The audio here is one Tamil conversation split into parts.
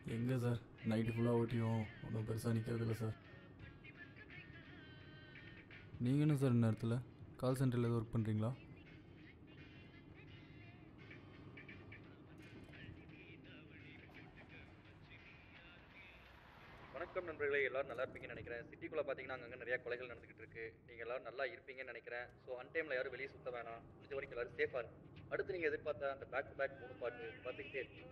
எங்கே சார் நைட்டு ஃபுல்லாக ஓட்டியும் ஒன்றும் பெருசாக நிற்கிறது இல்லை சார் நீங்கள் என்ன சார் நேரத்தில் கால் சென்டரில் எதுவும் ஒர்க் பண்ணுறீங்களா வணக்கம் நண்பர்களே எல்லாரும் நல்லா இருப்பீங்கன்னு நினைக்கிறேன் சிட்டிக்குள்ளே பார்த்தீங்கன்னா அங்கங்கே நிறைய கொலைகள் நடந்துகிட்டு இருக்கு நீங்கள் எல்லாரும் நல்லா இருப்பீங்கன்னு நினைக்கிறேன் ஸோ அன் டைமில் யாரும் வெளியே சுத்த வேணாம் முடிஞ்ச வரைக்கும் எல்லாரும் சேஃபாக இருக்கும் அடுத்து நீங்கள் எதிர்பார்த்த அந்த பேக் டு பேக் மூணு பாட்டு பார்த்துக்கிட்டே இருக்கு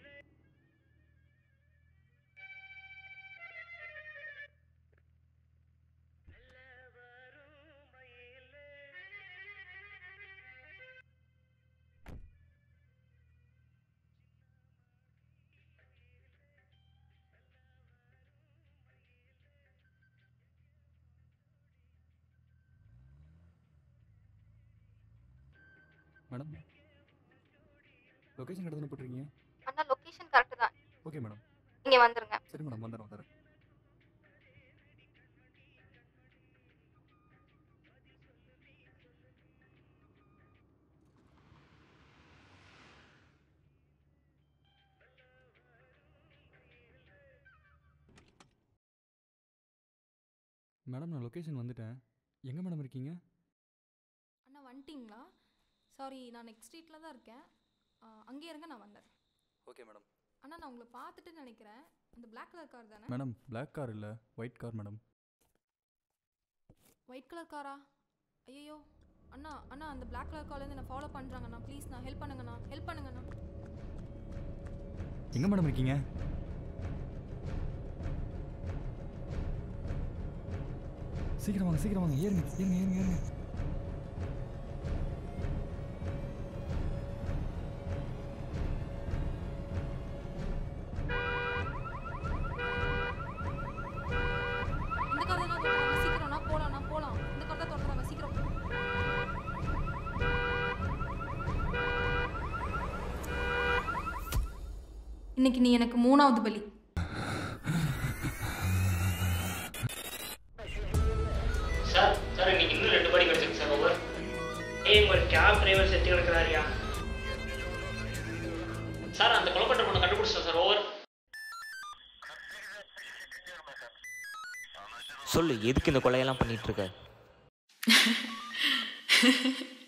மேடம் லொக்கேஷன் கடத்தான போட்டிருக்கீங்க அண்ணா லொக்கேஷன் கரெக்டு தான் ஓகே மேடம் இங்கே வந்துருங்க சரி மேடம் வந்துடுறேன் வந்துடுறேன் மேடம் நான் லொக்கேஷன் வந்துட்டேன் எங்கே மேடம் இருக்கீங்க அண்ணா வந்துட்டிங்களா சாரி நான் நெக்ஸ்ட் ஸ்ட்ரீட்டில் தான் இருக்கேன் ஆ, அங்கேயே இருங்க நான் வந்தேன் ஓகே மேடம் அண்ணா நான் உங்களை பார்த்துட்டு நினைக்கிறேன் அந்த Black கலர் கார் தானே மேடம் பிளாக் கார் இல்லை white car madam white colour காரா ஐயோ அண்ணா அண்ணா அந்த Black கலர் கார்லேருந்து என்ன ஃபாலோ பண்ணுறாங்கண்ணா ப்ளீஸ் நான் ஹெல்ப் பண்ணுங்கண்ணா ஹெல்ப் பண்ணுங்கண்ணா எங்கே மேடம் இருக்கீங்க சீக்கிரம் வாங்க சீக்கிரம் வாங்க ஏறுங்க ஏறுங்க ஏறுங்க ஏறுங்க இந்த கார் தானே தொட்டுறாங்க சீக்கிரம் நான் போகலாம் நான் போகலாம் இந்த கார் தான் தொட்டுறாங்க சீக்கிரம் இன்னைக்கு நீ எனக்கு மூணாவது பலி சார் சார் இன்னைக்கு இன்னும் ரெண்டு படி கிடச்சிருக்கு சார் ஓவர் ஏய் ஒரு கேப் டிரைவர் செத்து கிடக்குறாருயா சார் அந்த கொலைப்பட்ட பொண்ணை கண்டுபிடிச்சோம் சார் ஓவர் சொல்லு எதுக்கு இந்த கொலையெல்லாம் பண்ணிட்டு இருக்க